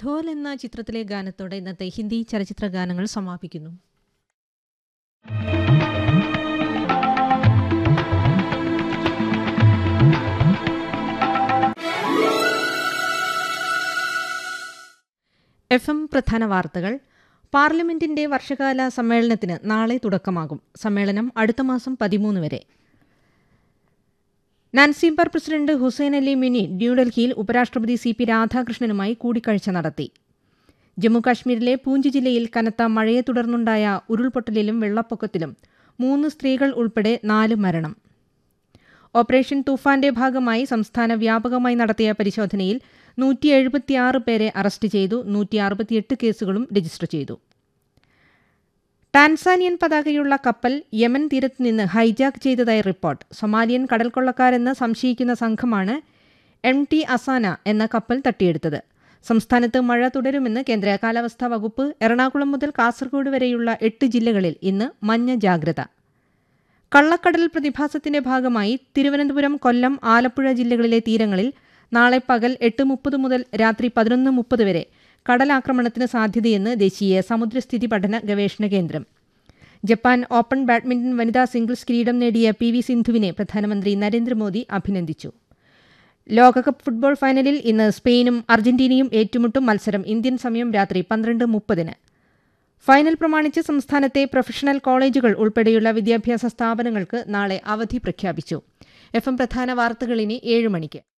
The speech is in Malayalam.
ധോൽ എന്ന ചിത്രത്തിലെ ഗാനത്തോടെ ഇന്നത്തെ ഹിന്ദി ചലച്ചിത്ര ഗാനങ്ങൾ സമാപിക്കുന്നു എഫ് എം പ്രധാന വാർത്തകൾ പാർലമെന്റിന്റെ വർഷകാല സമ്മേളനത്തിന് നാളെ തുടക്കമാകും സമ്മേളനം അടുത്ത മാസം പതിമൂന്ന് വരെ Zanzibar president Hussein Ali Mwinyi ന്യൂഡൽഹിയിൽ ഉപരാഷ്ട്രപതി സി പി രാധാകൃഷ്ണനുമായി കൂടിക്കാഴ്ച നടത്തി ജമ്മുകാശ്മീരിലെ പൂഞ്ച് ജില്ലയിൽ കനത്ത മഴയെ തുടർന്നുണ്ടായ ഉരുൾപൊട്ടലിലും വെള്ളപ്പൊക്കത്തിലും മൂന്ന് സ്ത്രീകൾ ഉൾപ്പെടെ നാല് മരണം ഓപ്പറേഷൻ തൂഫാന്റെ ഭാഗമായി സംസ്ഥാന വ്യാപകമായി നടത്തിയ പരിശോധനയിൽ നൂറ്റി എഴുപത്തിയാറ് പേരെ അറസ്റ്റ് ചെയ്തു നൂറ്റി അറുപത്തിയെട്ട് കേസുകളും രജിസ്റ്റർ ചെയ്തു ടാൻസാനിയൻ പതാകയുള്ള കപ്പൽ യമൻ തീരത്ത് നിന്ന് ഹൈജാക്ക് ചെയ്തതായി റിപ്പോർട്ട് സൊമാലിയൻ കടൽക്കൊള്ളക്കാരെന്ന് സംശയിക്കുന്ന സംഘമാണ് എം ടി അസാന എന്ന കപ്പൽ തട്ടിയെടുത്തത് സംസ്ഥാനത്ത് മഴ തുടരുമെന്ന് കേന്ദ്ര കാലാവസ്ഥാ വകുപ്പ് എറണാകുളം മുതൽ കാസർഗോഡ് വരെയുള്ള എട്ട് ജില്ലകളിൽ ഇന്ന് മഞ്ഞ ജാഗ്രത കള്ളക്കടൽ പ്രതിഭാസത്തിന്റെ ഭാഗമായി തിരുവനന്തപുരം കൊല്ലം ആലപ്പുഴ ജില്ലകളിലെ തീരങ്ങളിൽ നാളെ പകൽ എട്ട് മുപ്പത് മുതൽ രാത്രി പതിനൊന്ന് മുപ്പത് വരെ കടലാക്രമണത്തിന് സാധ്യതയെന്ന് ദേശീയ സമുദ്രസ്ഥിതി പഠന ഗവേഷണ കേന്ദ്രം ജപ്പാൻ ഓപ്പൺ ബാഡ്മിന്റൺ വനിതാ സിംഗിൾസ് കിരീടം നേടിയ പി വി സിന്ധുവിനെ പ്രധാനമന്ത്രി നരേന്ദ്രമോദി അഭിനന്ദിച്ചു ലോകകപ്പ് ഫുട്ബോൾ ഫൈനലിൽ ഇന്ന് സ്പെയിനും അർജന്റീനയും ഏറ്റുമുട്ടും മത്സരം ഇന്ത്യൻ സമയം രാത്രി പന്ത്രണ്ട് മുപ്പതിന് ഫൈനൽ പ്രമാണിച്ച് സംസ്ഥാനത്തെ പ്രൊഫഷണൽ കോളേജുകൾ ഉൾപ്പെടെയുള്ള വിദ്യാഭ്യാസ സ്ഥാപനങ്ങൾക്ക് നാളെ അവധി പ്രഖ്യാപിച്ചു എഫ് എം പ്രധാന വാർത്തകൾ ഇനി ഏഴ് മണിക്ക്